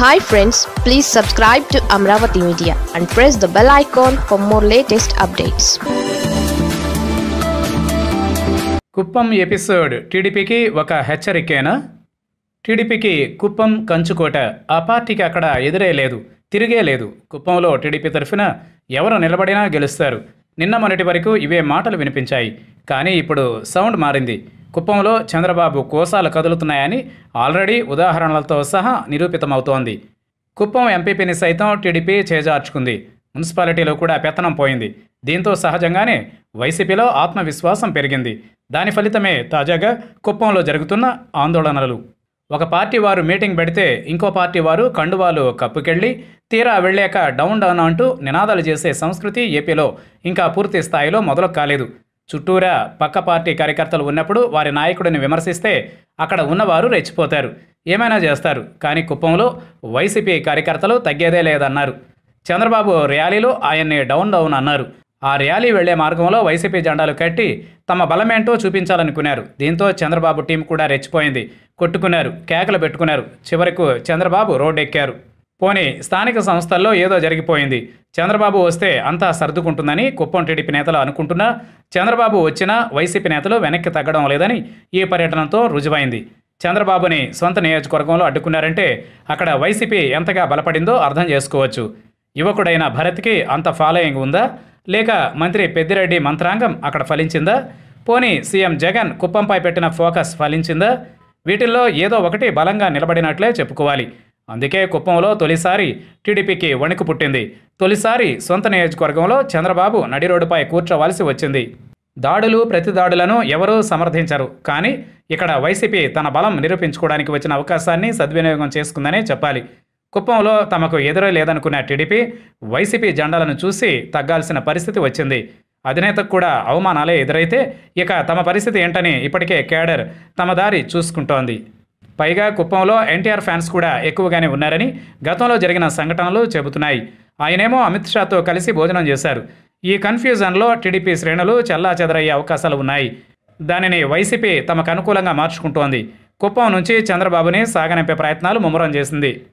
hi friends please subscribe to Amaravati media and press the bell icon for more latest updates Kuppam episode టీడీపీకి ఒక హెచ్చరికేనా టీడీపీకి కుప్పం కంచుకోట ఆ పార్టీకి అక్కడ ఎదురే లేదు తిరిగే లేదు కుప్పంలో టీడీపీ తరఫున ఎవరు నిలబడినా గెలుస్తారు నిన్న మొన్నటి వరకు ఇవే మాటలు వినిపించాయి కానీ ఇప్పుడు సౌండ్ మారింది కుప్పంలో చంద్రబాబు కోసాలు కదులుతున్నాయని ఆల్రెడీ ఉదాహరణలతో సహా నిరూపితమవుతోంది కుప్పం ఎంపీపీని సైతం టీడీపీ చేజార్చుకుంది మున్సిపాలిటీలో కూడా పెత్తనం పోయింది దీంతో సహజంగానే వైసీపీలో ఆత్మవిశ్వాసం పెరిగింది దాని ఫలితమే తాజాగా కుప్పంలో జరుగుతున్న ఆందోళనలు ఒక పార్టీ వారు మీటింగ్ పెడితే ఇంకో పార్టీ వారు కండువాలు కప్పుకెళ్ళి తీరా వెళ్ళాక డౌన్ డౌన్ అంటూ నినాదాలు చేసే సంస్కృతి ఏపీలో ఇంకా పూర్తి స్థాయిలో మొదలు కాలేదు చుట్టూరా పక్క పార్టీ కార్యకర్తలు ఉన్నప్పుడు వారి నాయకుడిని విమర్శిస్తే అక్కడ ఉన్నవారు రెచ్చిపోతారు ఏమైనా చేస్తారు కానీ కుప్పంలో వైసీపీ కార్యకర్తలు తగ్గేదే లేదన్నారు చంద్రబాబు ర్యాలీలో ఆయన్ని డౌన్ డౌన్ అన్నారు ఆ ర్యాలీ వెళ్లే మార్గంలో వైసీపీ జెండాలు కట్టి తమ బలమేంటో చూపించాలనుకున్నారు దీంతో చంద్రబాబు టీం కూడా రెచ్చిపోయింది కొట్టుకున్నారు కేకలు పెట్టుకున్నారు చివరకు చంద్రబాబు రోడ్డెక్కారు పోనీ స్థానిక సంస్థల్లో ఏదో జరిగిపోయింది చంద్రబాబు వస్తే అంతా సర్దుకుంటుందని కుప్పం టీడీపీ నేతలు అనుకుంటున్నా చంద్రబాబు వచ్చినా వైసీపీ నేతలు వెనక్కి తగ్గడం లేదని ఈ పర్యటనతో రుజువైంది చంద్రబాబుని సొంత నియోజకవర్గంలో అడ్డుకున్నారంటే అక్కడ వైసీపీ ఎంతగా బలపడిందో అర్థం చేసుకోవచ్చు యువకుడైన భరత్కి అంత ఫాలోయింగ్ ఉందా లేక మంత్రి పెద్దిరెడ్డి మంత్రాంగం అక్కడ ఫలించిందా పోనీ సీఎం జగన్ కుప్పంపై పెట్టిన ఫోకస్ ఫలించిందా వీటిల్లో ఏదో ఒకటి బలంగా నిలబడినట్లే చెప్పుకోవాలి అందుకే కుప్పంలో తొలిసారి టీడీపీకి వణుకు పుట్టింది తొలిసారి సొంత నియోజకవర్గంలో చంద్రబాబు నడి రోడ్డుపై కూర్చోవలసి వచ్చింది దాడులు ప్రతిదాడులను ఎవరూ సమర్థించరు కానీ ఇక్కడ వైసీపీ తన బలం నిరూపించుకోవడానికి వచ్చిన అవకాశాన్ని సద్వినియోగం చేసుకుందనే చెప్పాలి కుప్పంలో తమకు ఎదురే లేదనుకున్న టీడీపీ వైసీపీ జెండాలను చూసి తగ్గాల్సిన పరిస్థితి వచ్చింది అధినేతకు కూడా అవమానాలే ఎదురైతే ఇక తమ పరిస్థితి ఏంటని ఇప్పటికే కేడర్ తమ దారి చూసుకుంటోంది పైగా కుప్పంలో ఎన్టీఆర్ ఫ్యాన్స్ కూడా ఎక్కువగానే ఉన్నారని గతంలో జరిగిన సంఘటనలు చెబుతున్నాయి ఆయనేమో అమిత్ షాతో కలిసి భోజనం చేశారు ఈ కన్ఫ్యూజన్లో టీడీపీ శ్రేణులు చెల్లా చెదరయ్యే అవకాశాలు ఉన్నాయి దానిని వైసీపీ తమకు అనుకూలంగా మార్చుకుంటోంది కుప్పం నుంచి చంద్రబాబుని సాగనంపే ప్రయత్నాలు ముమ్మరం చేసింది